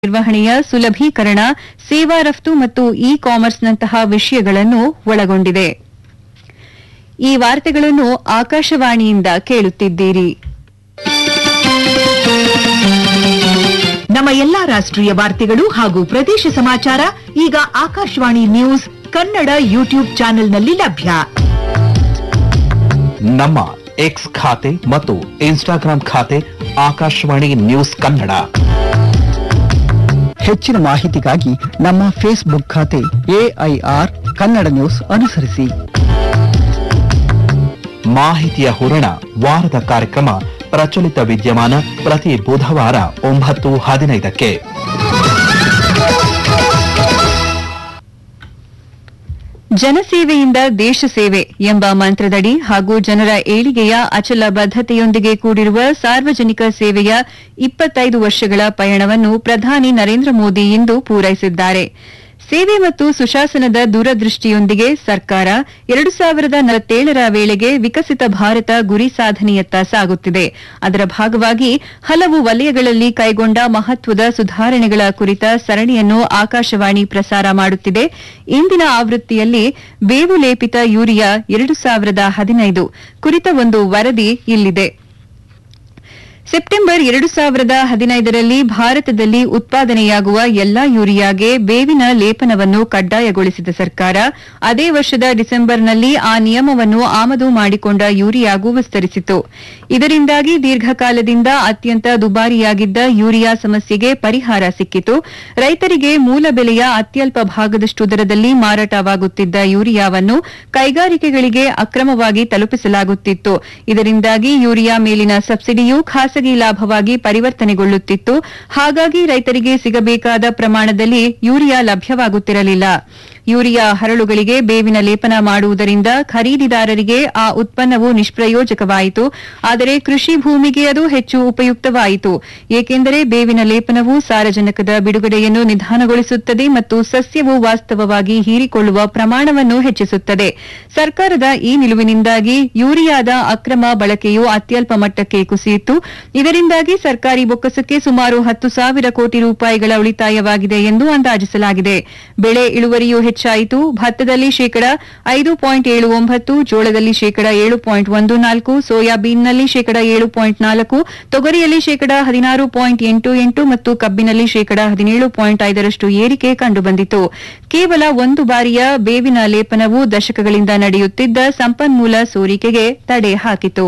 ನಿರ್ವಹಣೆಯ ಸುಲಭೀಕರಣ ಸೇವಾ ರಫ್ತು ಮತ್ತು ಇ ಕಾಮರ್ಸ್ನಂತಹ ವಿಷಯಗಳನ್ನು ಒಳಗೊಂಡಿದೆ ಈ ವಾರ್ತೆಗಳನ್ನು ಆಕಾಶವಾಣಿಯಿಂದ ಕೇಳುತ್ತಿದ್ದೀರಿ ನಮ್ಮ ಎಲ್ಲಾ ರಾಷ್ಟ್ರೀಯ ವಾರ್ತೆಗಳು ಹಾಗೂ ಪ್ರದೇಶ ಸಮಾಚಾರ ಈಗ ಆಕಾಶವಾಣಿ ನ್ಯೂಸ್ ಕನ್ನಡ ಯೂಟ್ಯೂಬ್ ಚಾನೆಲ್ನಲ್ಲಿ ಲಭ್ಯ ನಮ್ಮ ಎಕ್ಸ್ ಖಾತೆ ಮತ್ತು ಇನ್ಸ್ಟಾಗ್ರಾಂ ಖಾತೆ ಆಕಾಶವಾಣಿ ನ್ಯೂಸ್ ಕನ್ನಡ ಹೆಚ್ಚಿನ ಮಾಹಿತಿಗಾಗಿ ನಮ್ಮ ಫೇಸ್ಬುಕ್ ಖಾತೆ ಎಐಆರ್ ಕನ್ನಡ ನ್ಯೂಸ್ ಅನುಸರಿಸಿ ಮಾಹಿತಿಯ ಹೂರಣ ವಾರದ ಕಾರ್ಯಕ್ರಮ ಪ್ರಚಲಿತ ವಿದ್ಯಮಾನ ಪ್ರತಿ ಬುಧವಾರ ಒಂಬತ್ತು ಹದಿನೈದಕ್ಕೆ ಜನಸೇವೆಯಿಂದ ದೇಶ ಸೇವೆ ಎಂಬ ಮಂತ್ರದಡಿ ಹಾಗೂ ಜನರ ಏಳಿಗೆಯ ಅಚಲ ಬದ್ಧತೆಯೊಂದಿಗೆ ಕೂಡಿರುವ ಸಾರ್ವಜನಿಕ ಸೇವೆಯ ಇಪ್ಪತ್ತೈದು ವರ್ಷಗಳ ಪಯಣವನ್ನು ಪ್ರಧಾನಿ ನರೇಂದ್ರ ಮೋದಿ ಇಂದು ಪೂರೈಸಿದ್ದಾರೆ ಸೇವೆ ಮತ್ತು ಸುಶಾಸನದ ದೂರದೃಷ್ಟಿಯೊಂದಿಗೆ ಸರ್ಕಾರ ಎರಡು ಸಾವಿರದ ನಲವತ್ತೇಳರ ವೇಳೆಗೆ ವಿಕಸಿತ ಭಾರತ ಗುರಿ ಸಾಧನೆಯತ್ತ ಸಾಗುತ್ತಿದೆ ಅದರ ಭಾಗವಾಗಿ ಹಲವು ವಲಯಗಳಲ್ಲಿ ಕೈಗೊಂಡ ಮಹತ್ವದ ಸುಧಾರಣೆಗಳ ಕುರಿತ ಸರಣಿಯನ್ನು ಆಕಾಶವಾಣಿ ಪ್ರಸಾರ ಮಾಡುತ್ತಿದೆ ಇಂದಿನ ಆವೃತ್ತಿಯಲ್ಲಿ ಬೇವು ಲೇಪಿತ ಯೂರಿಯಾ ಎರಡು ಸಾವಿರದ ಹದಿನೈದು ಕುರಿತ ಒಂದು ವರದಿ ಇಲ್ಲಿದೆ ಸೆಪ್ಟೆಂಬರ್ ಎರಡು ಸಾವಿರದ ಹದಿನೈದರಲ್ಲಿ ಭಾರತದಲ್ಲಿ ಉತ್ಪಾದನೆಯಾಗುವ ಎಲ್ಲಾ ಯೂರಿಯಾಗೆ ಬೇವಿನ ಲೇಪನವನ್ನು ಕಡ್ಡಾಯಗೊಳಿಸಿದ ಸರ್ಕಾರ ಅದೇ ವರ್ಷದ ಡಿಸೆಂಬರ್ನಲ್ಲಿ ಆ ನಿಯಮವನ್ನು ಆಮದು ಮಾಡಿಕೊಂಡ ಯೂರಿಯಾಗೂ ವಿಸ್ತರಿಸಿತು ಇದರಿಂದಾಗಿ ದೀರ್ಘಕಾಲದಿಂದ ಅತ್ಯಂತ ದುಬಾರಿಯಾಗಿದ್ದ ಯೂರಿಯಾ ಸಮಸ್ಯೆಗೆ ಪರಿಹಾರ ಸಿಕ್ಕಿತು ರೈತರಿಗೆ ಮೂಲ ಬೆಲೆಯ ಅತ್ಯಲ್ಪ ಭಾಗದಷ್ಟು ದರದಲ್ಲಿ ಮಾರಾಟವಾಗುತ್ತಿದ್ದ ಯೂರಿಯಾವನ್ನು ಕೈಗಾರಿಕೆಗಳಿಗೆ ಅಕ್ರಮವಾಗಿ ತಲುಪಿಸಲಾಗುತ್ತಿತ್ತು ಇದರಿಂದಾಗಿ ಯೂರಿಯಾ ಮೇಲಿನ ಸಬ್ಸಿಡಿಯು ಖಾಸಗಿ ಲಾಭವಾಗಿ ಪರಿವರ್ತನೆಗೊಳ್ಳುತ್ತಿತ್ತು ಹಾಗಾಗಿ ರೈತರಿಗೆ ಸಿಗಬೇಕಾದ ಪ್ರಮಾಣದಲ್ಲಿ ಯೂರಿಯಾ ಲಭ್ಯವಾಗುತ್ತಿರಲಿಲ್ಲ ಯೂರಿಯಾ ಹರಳುಗಳಿಗೆ ಬೇವಿನ ಲೇಪನ ಮಾಡುವುದರಿಂದ ಖರೀದಿದಾರರಿಗೆ ಆ ಉತ್ಪನ್ನವು ನಿಷ್ಪ್ರಯೋಜಕವಾಯಿತು ಆದರೆ ಕೃಷಿ ಭೂಮಿಗೆ ಅದು ಹೆಚ್ಚು ಉಪಯುಕ್ತವಾಯಿತು ಏಕೆಂದರೆ ಬೇವಿನ ಲೇಪನವು ಸಾರಜನಕದ ಬಿಡುಗಡೆಯನ್ನು ನಿಧಾನಗೊಳಿಸುತ್ತದೆ ಮತ್ತು ಸಸ್ಯವು ವಾಸ್ತವವಾಗಿ ಹೀರಿಕೊಳ್ಳುವ ಪ್ರಮಾಣವನ್ನು ಹೆಚ್ಚಿಸುತ್ತದೆ ಸರ್ಕಾರದ ಈ ನಿಲುವಿನಿಂದಾಗಿ ಯೂರಿಯಾದ ಅಕ್ರಮ ಬಳಕೆಯು ಅತ್ಯಲ್ಪ ಮಟ್ಟಕ್ಕೆ ಕುಸಿಯಿತು ಇದರಿಂದಾಗಿ ಸರ್ಕಾರಿ ಬೊಕ್ಕಸಕ್ಕೆ ಸುಮಾರು ಹತ್ತು ಸಾವಿರ ಕೋಟಿ ರೂಪಾಯಿಗಳ ಉಳಿತಾಯವಾಗಿದೆ ಎಂದು ಅಂದಾಜಿಸಲಾಗಿದೆ ಬೆಳೆ ಇಳುವರಿಯೂ ಹೆಚ್ಚಾಯಿತು ಭತ್ತದಲ್ಲಿ ಶೇಕಡ ಐದು ಪಾಯಿಂಟ್ ಏಳು ಒಂಬತ್ತು ಜೋಳದಲ್ಲಿ ಶೇಕಡ ಏಳು ಪಾಯಿಂಟ್ ಒಂದು ನಾಲ್ಕು ಸೋಯಾಬೀನ್ನಲ್ಲಿ ಶೇಕಡ ಏಳು ಪಾಯಿಂಟ್ ನಾಲ್ಕು ತೊಗರಿಯಲ್ಲಿ ಶೇಕಡ ಹದಿನಾರು ಪಾಯಿಂಟ್ ಎಂಟು ಎಂಟು ಮತ್ತು ಕಬ್ಬಿನಲ್ಲಿ ಶೇಕಡ ಹದಿನೇಳು ಪಾಯಿಂಟ್ ಐದರಷ್ಟು ಏರಿಕೆ ಕಂಡುಬಂದಿತು ಕೇವಲ ಒಂದು ಬಾರಿಯ ಬೇವಿನ ಲೇಪನವು ದಶಕಗಳಿಂದ ನಡೆಯುತ್ತಿದ್ದ ಸಂಪನ್ಮೂಲ ಸೋರಿಕೆಗೆ ತಡೆ ಹಾಕಿತು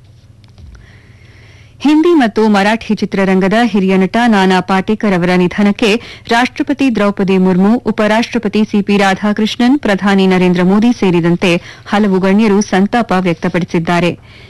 ಹಿಂದಿ ಮತ್ತು ಮರಾಠಿ ಚಿತ್ರರಂಗದ ಹಿರಿಯ ನಟ ನಾನಾ ಪಾಟೇಕರ್ ಅವರ ನಿಧನಕ್ಕೆ ರಾಷ್ಟಪತಿ ದ್ರೌಪದಿ ಮುರ್ಮು ಉಪರಾಷ್ಟಪತಿ ಸಿಪಿ ರಾಧಾಕೃಷ್ಣನ್ ಪ್ರಧಾನಿ ನರೇಂದ್ರ ಮೋದಿ ಸೇರಿದಂತೆ ಹಲವು ಗಣ್ಯರು ಸಂತಾಪ ವ್ಯಕ್ತಪಡಿಸಿದ್ದಾರೆ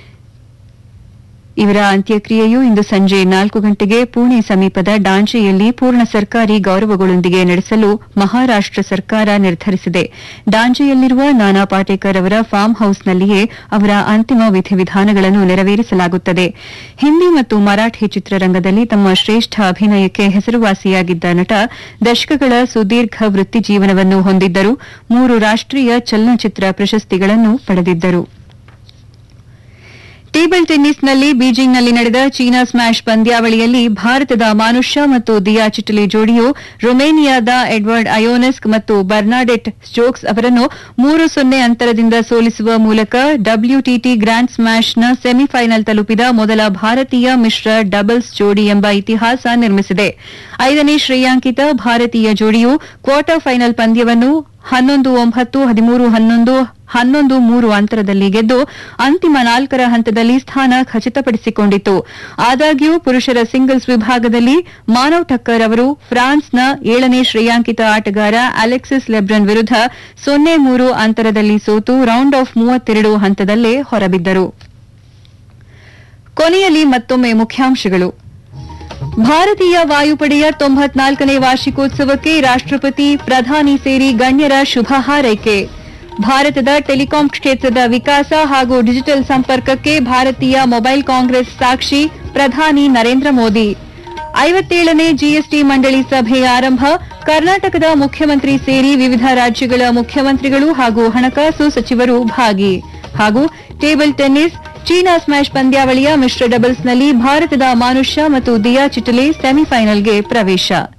ಇವರ ಅಂತ್ಯಕ್ರಿಯೆಯು ಇಂದು ಸಂಜೆ ನಾಲ್ಕು ಗಂಟೆಗೆ ಪುಣೆ ಸಮೀಪದ ಡಾಂಜೆಯಲ್ಲಿ ಪೂರ್ಣ ಸರ್ಕಾರಿ ಗೌರವಗಳೊಂದಿಗೆ ನಡೆಸಲು ಮಹಾರಾಷ್ಟ ಸರ್ಕಾರ ನಿರ್ಧರಿಸಿದೆ ಡಾಂಜೆಯಲ್ಲಿರುವ ನಾನಾ ಪಾಟೇಕರ್ ಅವರ ಫಾರ್ಮ್ ಹೌಸ್ನಲ್ಲಿಯೇ ಅವರ ಅಂತಿಮ ವಿಧಿವಿಧಾನಗಳನ್ನು ನೆರವೇರಿಸಲಾಗುತ್ತದೆ ಹಿಂದಿ ಮತ್ತು ಮರಾಠಿ ಚಿತ್ರರಂಗದಲ್ಲಿ ತಮ್ಮ ಶ್ರೇಷ್ಠ ಅಭಿನಯಕ್ಕೆ ಹೆಸರುವಾಸಿಯಾಗಿದ್ದ ನಟ ದಶಕಗಳ ಸುದೀರ್ಘ ವೃತ್ತಿ ಜೀವನವನ್ನು ಹೊಂದಿದ್ದರು ಮೂರು ರಾಷ್ಟೀಯ ಚಲನಚಿತ್ರ ಪ್ರಶಸ್ತಿಗಳನ್ನು ಪಡೆದಿದ್ದರು ಟೇಬಲ್ ಟೆನ್ನಿಸ್ನಲ್ಲಿ ಬೀಜಿಂಗ್ನಲ್ಲಿ ನಡೆದ ಚೀನಾ ಸ್ಮ್ಯಾಶ್ ಪಂದ್ಯಾವಳಿಯಲ್ಲಿ ಭಾರತದ ಮಾನುಷ್ಯ ಮತ್ತು ದಿಯಾ ಚಿಟಲಿ ಜೋಡಿಯು ರೊಮೇನಿಯಾದ ಎಡ್ವರ್ಡ್ ಅಯೋನೆಸ್ಕ್ ಮತ್ತು ಬರ್ನಾಡೆಟ್ ಸ್ಟೋಕ್ಸ್ ಅವರನ್ನು ಮೂರು ಸೊನ್ನೆ ಅಂತರದಿಂದ ಸೋಲಿಸುವ ಮೂಲಕ ಡಬ್ಲ್ಯೂಟಿಟಿ ಗ್ರ್ಯಾಂಡ್ ಸ್ಮ್ಯಾಶ್ನ ಸೆಮಿಫೈನಲ್ ತಲುಪಿದ ಮೊದಲ ಭಾರತೀಯ ಮಿಶ್ರ ಡಬಲ್ಸ್ ಜೋಡಿ ಎಂಬ ಇತಿಹಾಸ ನಿರ್ಮಿಸಿದೆ ಐದನೇ ಶ್ರೇಯಾಂಕಿತ ಭಾರತೀಯ ಜೋಡಿಯು ಕ್ವಾರ್ಟರ್ ಫೈನಲ್ ಪಂದ್ಯವನ್ನು ಹನ್ನೊಂದು ಒಂಬತ್ತು ಹದಿಮೂರು ಹನ್ನೊಂದು ಹನ್ನೊಂದು ಮೂರು ಅಂತರದಲ್ಲಿ ಗೆದ್ದು ಅಂತಿಮ ನಾಲ್ಕರ ಹಂತದಲ್ಲಿ ಸ್ಥಾನ ಖಚಿತಪಡಿಸಿಕೊಂಡಿತು ಆದಾಗ್ಯೂ ಪುರುಷರ ಸಿಂಗಲ್ಸ್ ವಿಭಾಗದಲ್ಲಿ ಮಾನವ್ ಠಕ್ಕರ್ ಅವರು ಫ್ರಾನ್ಸ್ನ ಏಳನೇ ಶ್ರೇಯಾಂಕಿತ ಆಟಗಾರ ಅಲೆಕ್ಸಿಸ್ ಲೆಬ್ರನ್ ವಿರುದ್ಧ ಸೊನ್ನೆ ಮೂರು ಅಂತರದಲ್ಲಿ ಸೋತು ರೌಂಡ್ ಆಫ್ ಮೂವತ್ತೆರಡು ಹಂತದಲ್ಲೇ ಹೊರಬಿದ್ದರು ಕೊನೆಯಲ್ಲಿ ಮತ್ತೊಮ್ಮೆ ಮುಖ್ಯಾಂಶಗಳು ಭಾರತೀಯ ವಾಯುಪಡೆಯ ತೊಂಬತ್ನಾಲ್ಕನೇ ವಾರ್ಷಿಕೋತ್ಸವಕ್ಕೆ ರಾಷ್ಟಪತಿ ಪ್ರಧಾನಿ ಸೇರಿ ಗಣ್ಯರ ಶುಭ ಹಾರೈಕೆ ಭಾರತದ ಟೆಲಿಕಾಂ ಕ್ಷೇತ್ರದ ವಿಕಾಸ ಹಾಗೂ ಡಿಜಿಟಲ್ ಸಂಪರ್ಕಕ್ಕೆ ಭಾರತೀಯ ಮೊಬೈಲ್ ಕಾಂಗ್ರೆಸ್ ಸಾಕ್ಷಿ ಪ್ರಧಾನಿ ನರೇಂದ್ರ ಮೋದಿ ಐವತ್ತೇಳನೇ ಜಿಎಸ್ಟಿ ಮಂಡಳಿ ಸಭೆ ಆರಂಭ ಕರ್ನಾಟಕದ ಮುಖ್ಯಮಂತ್ರಿ ಸೇರಿ ವಿವಿಧ ರಾಜ್ಯಗಳ ಮುಖ್ಯಮಂತ್ರಿಗಳು ಹಾಗೂ ಹಣಕಾಸು ಸಚಿವರು ಭಾಗಿ ಹಾಗೂ ಟೇಬಲ್ ಟೆನ್ನಿಸ್ ಚೀನಾ ಸ್ಮ್ಯಾಶ್ ಪಂದ್ಯಾವಳಿಯ ಮಿಶ್ರ ಡಬಲ್ಸ್ನಲ್ಲಿ ಭಾರತದ ಮಾನುಷ್ಯ ಮತ್ತು ದಿಯಾ ಚಿಟಲೆ ಸೆಮಿಫೈನಲ್ಗೆ ಪ್ರವೇಶ